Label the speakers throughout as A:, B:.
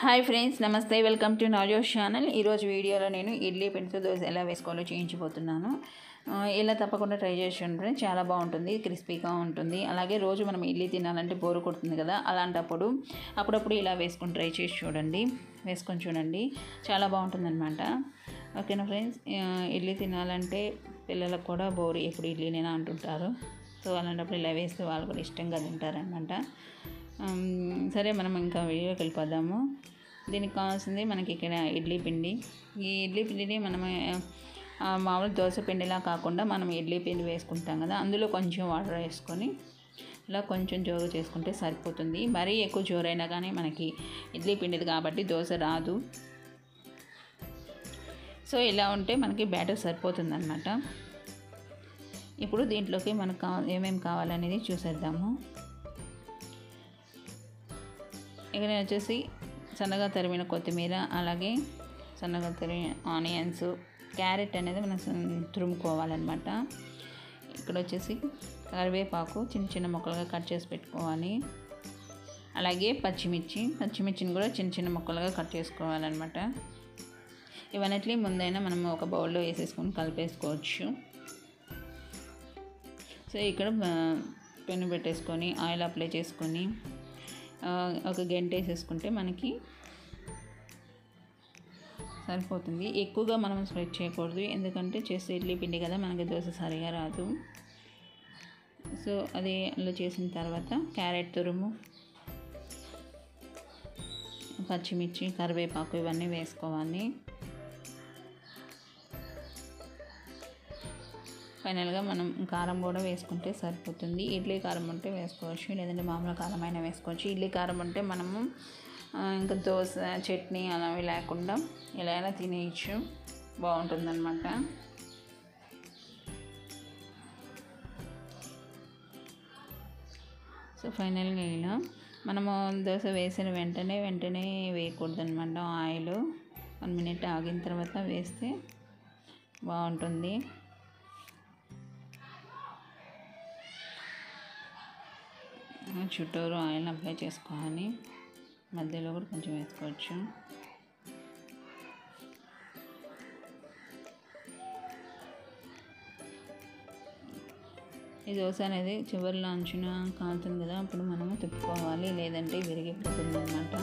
A: hi friends నమస్తే welcome to నాజోస్ channel ఈరోజు వీడియోలో నేను ఇడ్లీ పిండితో దోశ ఎలా వేసుకోవాలో చేయించిపోతున్నాను ఆ, ఇలా తప్పకుండా ట్రై చేసి చూడండి చాలా బాగుంటుంది క్రిస్పీగా ఉంటుంది అలాగే రోజు మనం ఇడ్లీ తినాలంటే బోరు కొడుతుంది కదా అలాంటప్పుడు అప్పుడప్పుడు ఇలా వేసుకొని ట్రై చేసి చూడండి వేసుకొని చూడండి చాలా బాగుంటుందన్నమాట ఓకేనా ఫ్రెండ్స్ ఆ, ఇడ్లీ తినాలంటే పిల్లలకు కూడా బోరు ఎప్పుడు ఇడ్లీనేనా అంటుంటారు సో అలాంటప్పుడు ఇలా వేస్తే వాళ్ళు కూడా ఇష్టంగా తింటారనమాట ఆమ్, సరే మనం ఇంకా వీడియోకి వెళ్ళిపోదాము దీనికి కావాల్సింది మనకి ఇక్కడ ఇడ్లీ పిండి ఈ ఇడ్లీ పిండిని మనం ఆ, మామూలు దోశ పిండిలా కాకుండా మనం ఇడ్లీ పిండి వేసుకుంటాం కదా అందులో కొంచెం వాటర్ వేసుకొని ఇలా కొంచెం జోరు చేసుకుంటే సరిపోతుంది మరీ ఎక్కువ జోరైనా కానీ మనకి ఇడ్లీ పిండిది కాబట్టి దోశ రాదు సో ఇలా ఉంటే మనకి బ్యాటర్ సరిపోతుంది అనమాట ఇప్పుడు దీంట్లోకి మనకు కావ ఏమేమి కావాలనేది చూసేద్దాము ఇక్కడ నేను వచ్చేసి సన్నగా తరిమిన కొత్తిమీర అలాగే సన్నగా తరిమిన ఆనియన్స్ క్యారెట్ అనేది మనం సన్- తురుముకోవాలన్నమాట ఇక్కడ వచ్చేసి కరివేపాకు చిన్న చిన్న ముక్కలుగా కట్ చేసి పెట్టుకోవాలి అలాగే పచ్చిమిర్చి పచ్చిమిర్చిని కూడా చిన్న చిన్న ముక్కలుగా కట్ చేసుకోవాలన్నమాట ఇవన్నిటిని ముందైనా మనం ఒక బౌల్లో వేసేసుకొని కలిపేసుకోవచ్చు సో ఇక్కడ ఆ, పెన్ను పెట్టేసుకొని ఆయిల్ అప్లై చేసుకొని ఆ, ఒక గంట వేసేసుకుంటే మనకి సరిపోతుంది ఎక్కువగా మనం స్ప్రెడ్ చేయకూడదు ఎందుకంటే చేసే ఇడ్లీ పిండి కదా మనకి దోశ సరిగా రాదు సో అది అలా చేసిన తర్వాత క్యారెట్ తురుము పచ్చిమిర్చి కరివేపాకు ఇవన్నీ వేసుకోవాలి ఫైనల్గా మనం కారం కూడా వేసుకుంటే సరిపోతుంది ఇడ్లీ కారం ఉంటే వేసుకోవచ్చు లేదంటే మామూలు కారం అయినా వేసుకోవచ్చు ఇడ్లీ కారం ఉంటే మనము ఆ, ఇంకా దోశ చట్నీ అలావి లేకుండా ఎలా అయినా తినేయచ్చు బాగుంటుందన్నమాట సో ఫైనల్గా ఇలా మనము దోశ వేసిన వెంటనే వెంటనే వేయకూడదనమాట ఆయిల్ వన్ మినిట్ ఆగిన తర్వాత వేస్తే బాగుంటుంది చుట్టూరు ఆయిల్ అప్లై చేసుకోవాలి మధ్యలో కూడా కొంచెం వేసుకోవచ్చు ఈ దోశ అనేది చివరిలో అంచున కాలుతుంది కదా అప్పుడు మనము తిప్పుకోవాలి లేదంటే విరిగిపోతుంది అనమాట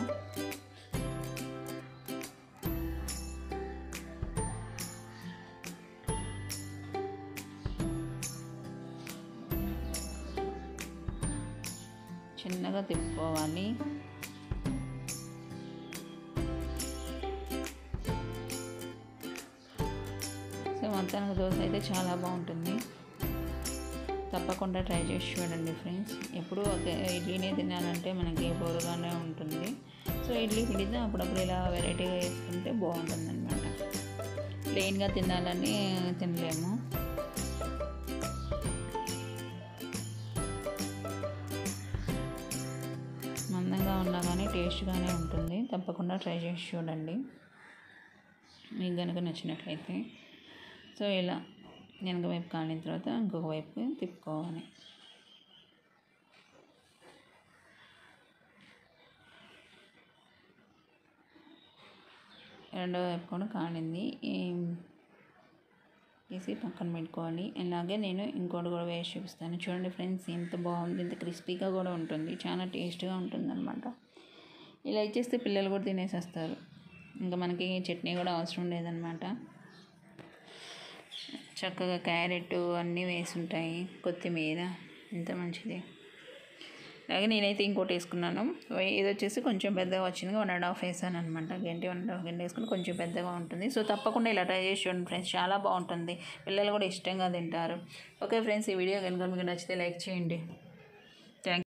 A: చిన్నగా తిప్పుకోవాలి సో మొత్తానికి దోశ అయితే చాలా బాగుంటుంది తప్పకుండా ట్రై చేసి చూడండి ఫ్రెండ్స్ ఎప్పుడు ఒక ఇడ్లీనే తినాలంటే మనకి బోరుగానే ఉంటుంది సో ఇడ్లీ పిండితో అప్పుడప్పుడు ఇలా వెరైటీగా వేసుకుంటే బాగుంటుంది అనమాట ప్లెయిన్గా తినాలని తినలేము మందంగా ఉన్నా కానీ టేస్ట్గానే ఉంటుంది తప్పకుండా ట్రై చేసి చూడండి మీకు కనుక నచ్చినట్లయితే సో ఇలా వెనక వైపు కాలిన తర్వాత ఇంకొక వైపు తిప్పుకోవాలి రెండో వైపు కూడా కాలింది ఈ- తీసి పక్కన పెట్టుకోవాలి ఇలాగే నేను ఇంకోటి కూడా వేసి చూపిస్తాను చూడండి ఫ్రెండ్స్ ఎంత బాగుంది ఎంత క్రిస్పీగా కూడా ఉంటుంది చాలా టేస్ట్గా ఉంటుంది అనమాట ఇలా ఇచ్చేస్తే పిల్లలు కూడా తినేసేస్తారు ఇంకా మనకి చట్నీ కూడా అవసరం లేదనమాట చక్కగా క్యారెట్ అన్నీ వేసి ఉంటాయి కొత్తిమీర ఎంత మంచిది అలాగే నేనైతే ఇంకోటి వేసుకున్నాను ఇది వచ్చేసి కొంచెం పెద్దగా వచ్చింది వన్ అండ్ హాఫ్ వేసాను అనమాట గంటి వన్ అండ్ హాఫ్ గంట వేసుకుని కొంచెం పెద్దగా ఉంటుంది సో తప్పకుండా ఇలా ట్రై చేసి చూడండి ఫ్రెండ్స్ చాలా బాగుంటుంది పిల్లలు కూడా ఇష్టంగా తింటారు ఓకే ఫ్రెండ్స్ ఈ వీడియో కనుక మీకు నచ్చితే లైక్ చేయండి